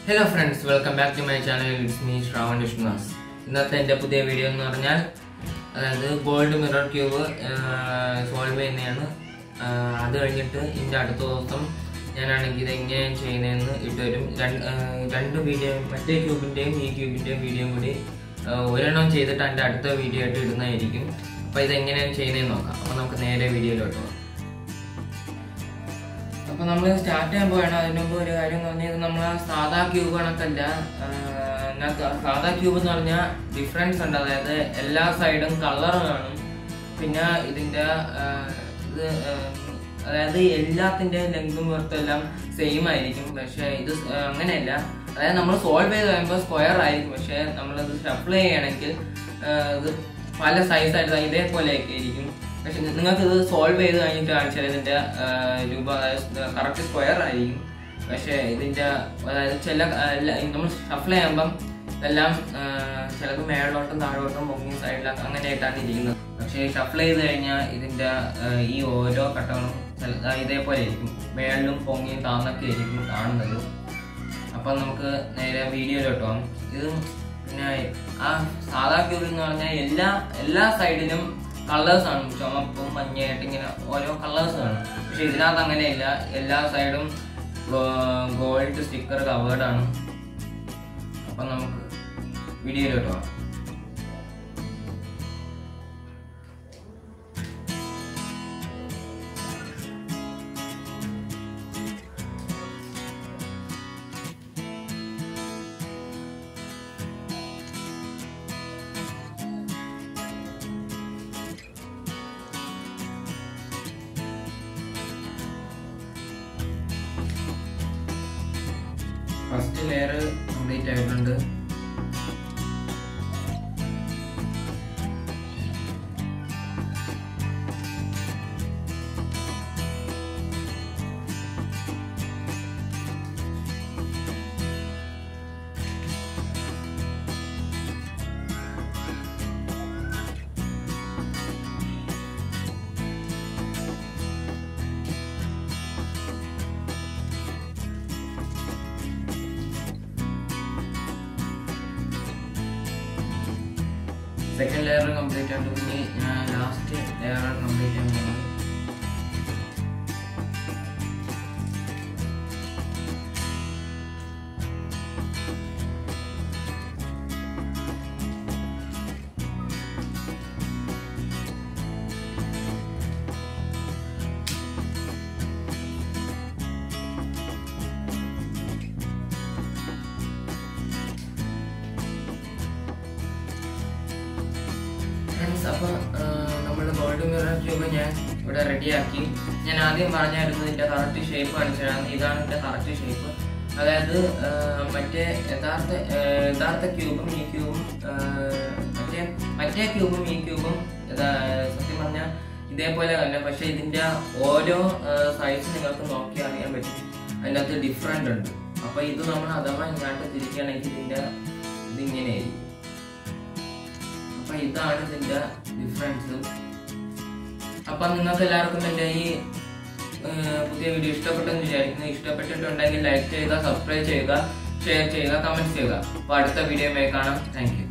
hello friends welcome back to my channel it's me Shravan Vishnudas ഇന്നത്തെ എൻ്റെ പുതിയ വീഡിയോ എന്ന് പറഞ്ഞാൽ അതായത് ഗോൾഡ് മിറർ ക്യൂബ് സോൾവ് ചെയ്യുന്നതാണ് ആഹ് അത് കഴിഞ്ഞിട്ട് ഇതിൻ്റെ അടുത്ത ദിവസം ഞാനാണെങ്കിൽ ഇത് എങ്ങനെയാണ് ചെയ്യുന്നതെന്ന് ഇട്ടുവരും രണ്ട് ആഹ് രണ്ട് വീഡിയോ മറ്റേ ക്യൂബിൻ്റെയും ഈ ക്യൂബിൻ്റെയും വീഡിയോയും കൂടി ആഹ് ഒരെണ്ണം ചെയ്തിട്ട് അതിൻ്റെ അടുത്ത വീഡിയോ ആയിട്ട് ഇടുന്നതായിരിക്കും അപ്പോൾ ഇത് എങ്ങനെയാണ് ചെയ്യുന്നതെന്ന് നോക്കാം അപ്പോൾ നമുക്ക് നേരെ വീഡിയോയിലോട്ട് പോകാം അപ്പൊ നമ്മൾ സ്റ്റാർട്ട് ചെയ്യാൻ പോയാണ് അതിന് മുമ്പ് ഒരു കാര്യം എന്ന് പറഞ്ഞാൽ ഇത് നമ്മൾ സാധാ ക്യൂബ് കണക്കല്ല ആഹ് ഇതിനകത്ത് സാധാ ക്യൂബ് എന്ന് പറഞ്ഞാൽ ഡിഫറൻസ് ഉണ്ട് അതായത് എല്ലാ സൈഡും കളർ കാണും പിന്നെ ഇതിന്റെ ആഹ് ഇത് ആഹ് അതായത് എല്ലാത്തിന്റെ ലെങ്തും വെർത്തും എല്ലാം സെയിം ആയിരിക്കും പക്ഷെ ഇത് സ്- ആഹ് അങ്ങനെയല്ല അതായത് നമ്മൾ സോൾവ് ചെയ്ത് കഴിയുമ്പോൾ സ്ക്വയർ ആയിരിക്കും പക്ഷെ നമ്മളത് ഷഫിൾ ചെയ്യണമെങ്കിൽ ആഹ് ഇത് പല സൈസ് ആയിട്ട് ഇതേപോലെയൊക്കെ ആയിരിക്കും പക്ഷെ നിങ്ങൾക്ക് ഇത് സോൾവ് ചെയ്ത് കഴിഞ്ഞിട്ട് കാണിച്ചാൽ ഇതിന്റെ ആ, രൂപ കറക്റ്റ് സ്ക്വയർ ആയിരിക്കും പക്ഷെ ഇതിന്റെ അതായത് ചില ആ, എല്ലാ- നമ്മൾ ഷഫിൾ ചെയ്യുമ്പം എല്ലാം ആ, ചിലത് മേളിലോട്ടും താഴോട്ടും പൊങ്ങി സൈഡിലൊക്കെ അങ്ങനെയായിട്ടാണ് ഇരിക്കുന്നത് പക്ഷേ ഷഫിൾ ചെയ്ത് കഴിഞ്ഞാൽ ഇതിന്റെ ആ, ഈ ഓരോ ഘട്ടങ്ങളും ചില- ആ, ഇതേപോലെ ആയിരിക്കും മേളിലും പൊങ്ങിയും താന്നൊക്കെ ആയിരിക്കും കാണുന്നത് അപ്പം നമുക്ക് നേരെ വീഡിയോയിലോട്ട് പോകാം ഇത് പിന്നെ ആ സാധാ ക്യൂബ് എന്ന് പറഞ്ഞാൽ എല്ലാ എല്ലാ സൈഡിലും കളേഴ്സ് ആണ് ചുമപ്പും മഞ്ഞയായിട്ട് ഇങ്ങനെ ഓരോ കളേഴ്സ് കാണും പക്ഷെ ഇതിനകത്ത് അങ്ങനെയില്ല എല്ലാ സൈഡും ഗോൾഡ് സ്റ്റിക്കർ കവേർഡ് ആണ് അപ്പം നമുക്ക് വീഡിയോയിലോട്ട് പോകാം ഫസ്റ്റ് ലെയർ കംപ്ലീറ്റ് ആയിട്ടുണ്ട് സെക്കൻഡ് ലെയർ കംപ്ലീറ്റ് ആയിട്ട് ഇനി ഞാൻ ലാസ്റ്റ് ലെയർ കംപ്ലീറ്റ് ചെയ്യാൻ പോകുന്നത് ഫ്രണ്ട്സ് അപ്പോൾ നമ്മൾ ഗോൾഡ് മിറർ ട്യൂബ് ഞാൻ ഇവിടെ റെഡിയാക്കി ഞാൻ ആദ്യം പറഞ്ഞായിരുന്നു ഇതിന്റെ കറക്റ്റ് ഷേപ്പ് കാണിച്ചതാണ് ഇതാണ് ഇതിന്റെ കറക്റ്റ് ഷേപ്പ് അതായത് ആ, മറ്റേ യഥാർത്ഥ ആ, യഥാർത്ഥ ക്യൂബും ഈ ക്യൂബും ആ, മറ്റേ മറ്റേ ക്യൂബും ഈ ക്യൂബും യഥാ- സത്യം പറഞ്ഞാൽ ഇതേപോലെ തന്നെ പക്ഷെ ഇതിന്റെ ഓരോ സൈസ് നിങ്ങൾക്ക് നോക്കി അറിയാൻ പറ്റും അതിൻ്റെ അകത്ത് ഡിഫറെൻ്റ് ഉണ്ട് അപ്പൊ ഇത് നമ്മൾ അഥവാ ഇങ്ങോട്ട് തിരിക്കുകയാണെങ്കിൽ ഇതിന്റെ ഇതിങ്ങനെയായിരിക്കും അപ്പൊ ഇതാണ് ഇതിന്റെ ഡിഫറൻസ് അപ്പൊ നിങ്ങൾക്ക് എല്ലാവർക്കും എന്റെ ഈ ഏർ, പുതിയ വീഡിയോ ഇഷ്ടപ്പെട്ടെന്ന് വിചാരിക്കുന്നു ഇഷ്ടപ്പെട്ടിട്ടുണ്ടെങ്കിൽ ലൈക്ക് ചെയ്യുക സബ്സ്ക്രൈബ് ചെയ്യുക ഷെയർ ചെയ്യുക കമന്റ് ചെയ്യുക അപ്പൊ അടുത്ത വീഡിയോ കാണാം താങ്ക് യു